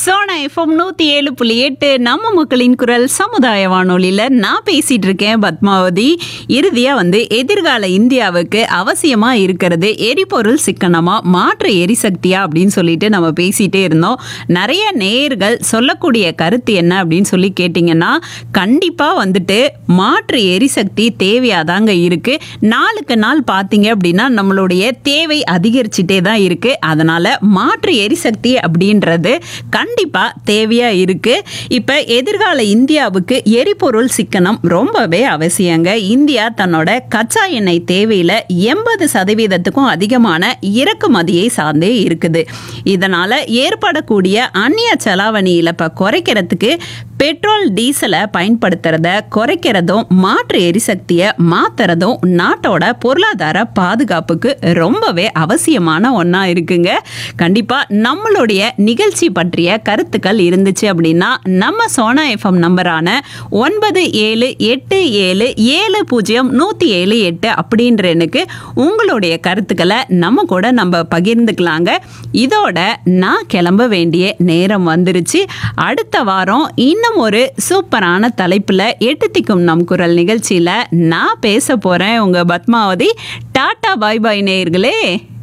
Sona FM நூத்தி ஏழு புள்ளி எட்டு நம்ம மக்களின் குரல் சமுதாய வானொலியில நான் பேசிட்டு இருக்கேன் பத்மாவதி இறுதியா வந்து எதிர்கால இந்தியாவுக்கு அவசியமா இருக்கிறது எரிபொருள் சிக்கனமா மாற்று எரிசக்தியா அப்படின்னு சொல்லிட்டு நம்ம பேசிட்டே இருந்தோம் நிறைய நேயர்கள் சொல்லக்கூடிய கருத்து என்ன அப்படின்னு சொல்லி கேட்டிங்கன்னா கண்டிப்பா வந்துட்டு மாற்று எரிசக்தி தேவையாதாங்க இருக்கு நாளுக்கு நாள் பார்த்தீங்க அப்படின்னா நம்மளுடைய தேவை அதிகரிச்சுட்டே தான் இருக்கு அதனால மாற்று எரிசக்தி அப்படின்றது கண்டிப்பா தேவையா இருக்கு இப்ப எதிர்கால இந்தியாவுக்கு எரிபொருள் சிக்கனம் ரொம்பவே அவசியங்க இந்தியா தன்னோட கச்சா எண்ணெய் தேவையில எண்பது சதவீதத்துக்கும் அதிகமான இறக்குமதியை சார்ந்தே இருக்குது இதனால ஏற்படக்கூடிய அந்நிய செலாவணி இழப்பை குறைக்கிறதுக்கு பெட்ரோல் டீசலை பயன்படுத்துறத குறைக்கிறதும் மாற்று எரிசக்தியை மாத்துறதும் நாட்டோட பொருளாதார பாதுகாப்புக்கு ரொம்பவே அவசியமான ஒன்றா இருக்குங்க கண்டிப்பாக நம்மளுடைய நிகழ்ச்சி பற்றிய கருத்துக்கள் இருந்துச்சு அப்படின்னா நம்ம சோனா எஃப்எம் நம்பரான ஒன்பது ஏழு எட்டு ஏழு ஏழு பூஜ்ஜியம் நூற்றி ஏழு எட்டு அப்படின்ற எண்ணுக்கு உங்களுடைய கருத்துக்களை நம்ம கூட நம்ம பகிர்ந்துக்கலாங்க இதோட நான் கிளம்ப வேண்டிய நேரம் வந்துருச்சு அடுத்த வாரம் இன்னும் ஒரு சூப்பரான தலைப்பில் எட்டு திக்கும் நம் குரல் நிகழ்ச்சியில் நான் பேச போகிறேன் உங்கள் பத்மாவதி டாடா பாய் பாய் நேயர்களே